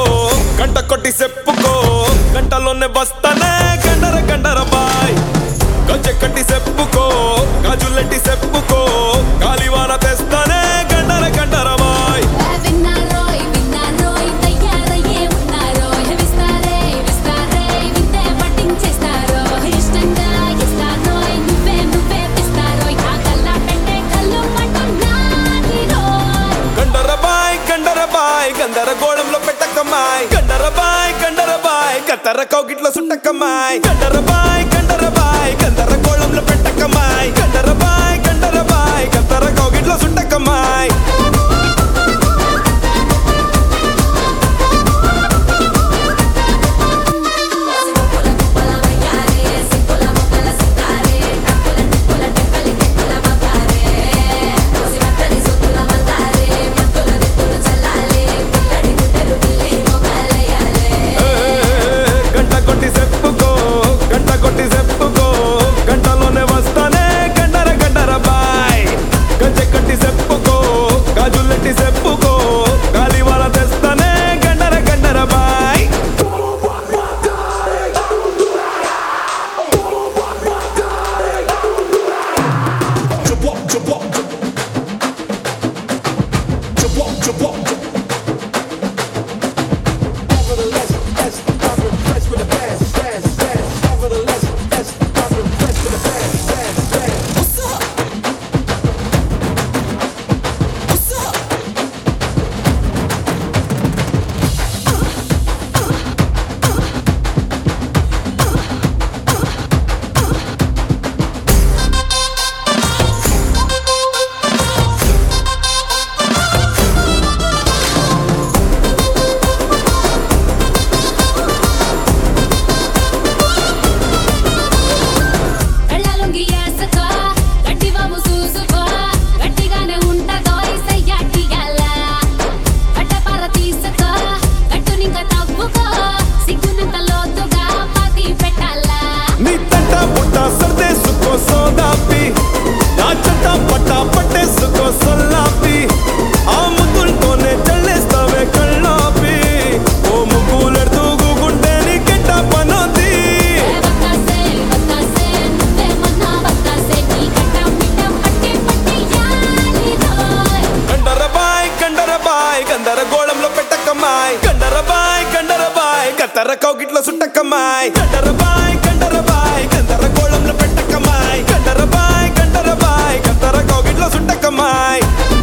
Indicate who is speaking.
Speaker 1: గంట కొట్టి చెప్పుకో గంటలోనే వస్తానే గండర గండర బాయ్ గజ్జె కట్టి చెప్పుకో గాజులెట్టి చెప్పుకో గాలివాన తెస్తానే గండర గండర బాయ్
Speaker 2: విన్నారోయ్ విన్నారోయ్ తయ్యారయ్యే ఉన్నారోయ్ విస్తారే విస్తారే వింతే బట్టింగ్ చేస్తారో ఇష్టంగా ఇస్తారోయ్ నువ్వే నువ్వే పిస్తారోయ్ ఆ కల్లా పెట్టే కళ్ళు పట్టున్నానిరోయ్
Speaker 1: గండర బాయ్ గండర బాయ్ గందర గోళంలో పెట్టకమ్మాయ్ గండర బాయ్ గండర బాయ్ కత్తర కౌగిట్లో సుట్టకమ్మాయ్ గండర బాయ్ గండర బాయ్ గందర గోళంలో పెట్టకమ్మాయ్ గండర బాయ్ గండర బాయ్ కత్తర కౌగిట్లో సుట్టకమ్మాయ్ గంట కొట్టి చెప్పుకో గంట కొట్టి చెప్పుకో గంటలోనే వస్తానే గండర గండర బాయ్ గంచె కట్టి చెప్పుకో గాజులెట్టి చెప్పుకో గాలివాన తెస్తానే గండర గండర బాయ్
Speaker 2: కళ్ళలుంగి ఏసుకో గట్టివాము చూసుకో గట్టిగానే ఉంటదో ఇసయ్యాటియాల కట్టపార తీసుకో గట్టునింక తవ్వుకో సిగ్గునంత లోతుగా పాతి పెట్టాలా
Speaker 1: నీ తంట పుట్ట సర్దేసుకో సోదాపి నా చెట్ట పట్ట పట్టేసుకో సొల్లాపి ఆ ముద్దులతోనే చల్లేస్తావే కళ్ళాపి ఓ ముగ్గులెడుతూ గూగుంటే నీ కెట్ట పనోది
Speaker 2: బత్తాసే బత్తాసే నువ్వే మన్నా బత్తాసే నీ కట్ట మిట్ట పట్టి పట్టి యాలిరోయ్
Speaker 1: గండర బాయ్ గండర బాయ్ గందర గోళంలో పెట్టకమ్మాయ్ గండర బాయ్ గండర బాయ్ కత్తర కౌగిట్లో సుట్టకమ్మాయ్ గండర బాయ్ గండర బాయ్ గందర గోళంలో పెట్టకమ్మాయ్ గండర బాయ్ గండర బాయ్ కత్తర కౌగిట్లో సుట్టకమ్మాయ్